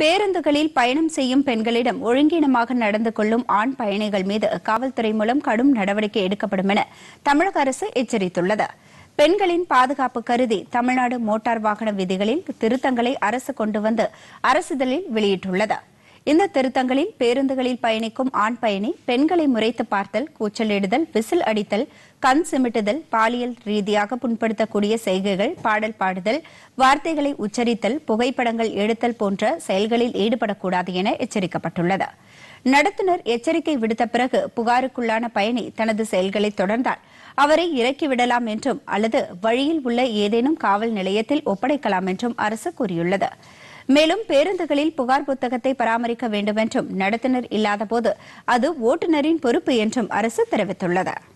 பேருந்துகளில் பயணம் செய்யும் பெண்களிடம் ஒழுங்கீனமாக நடந்து கொள்ளும் ஆண் பயணிகள் மீது காவல்துறை மூலம் கடும் நடவடிக்கை எடுக்கப்படும் என தமிழக அரசு எச்சரித்துள்ளது பெண்களின் பாதுகாப்பு கருதி தமிழ்நாடு மோட்டார் வாகன விதிகளில் திருத்தங்களை அரசு கொண்டு வந்து அரசிதழில் வெளியிட்டுள்ளது இந்த திருத்தங்களில் பேருந்துகளில் பயணிக்கும் ஆண் பயணி பெண்களை முறைத்து பார்த்தல் கூச்சலிடுதல் விசில் அடித்தல் கண் சிமிட்டுதல் பாலியல் ரீதியாக புண்படுத்தக்கூடிய செய்கைகள் பாடல் பாடுதல் வார்த்தைகளை உச்சரித்தல் புகைப்படங்கள் எடுத்தல் போன்ற செயல்களில் ஈடுபடக்கூடாது என எச்சரிக்கப்பட்டுள்ளது நடத்துனர் எச்சரிக்கை விடுத்த பிறகு புகாருக்குள்ளான பயணி தனது செயல்களை தொடர்ந்தால் அவரை இறக்கிவிடலாம் என்றும் அல்லது வழியில் உள்ள ஏதேனும் காவல் நிலையத்தில் ஒப்படைக்கலாம் என்றும் அரசு கூறியுள்ளது மேலும் பேருந்துகளில் புகார் புத்தகத்தை பராமரிக்க வேண்டும் என்றும் நடத்துனர் இல்லாதபோது அது ஓட்டுநரின் பொறுப்பு என்றும் அரசு தெரிவித்துள்ளது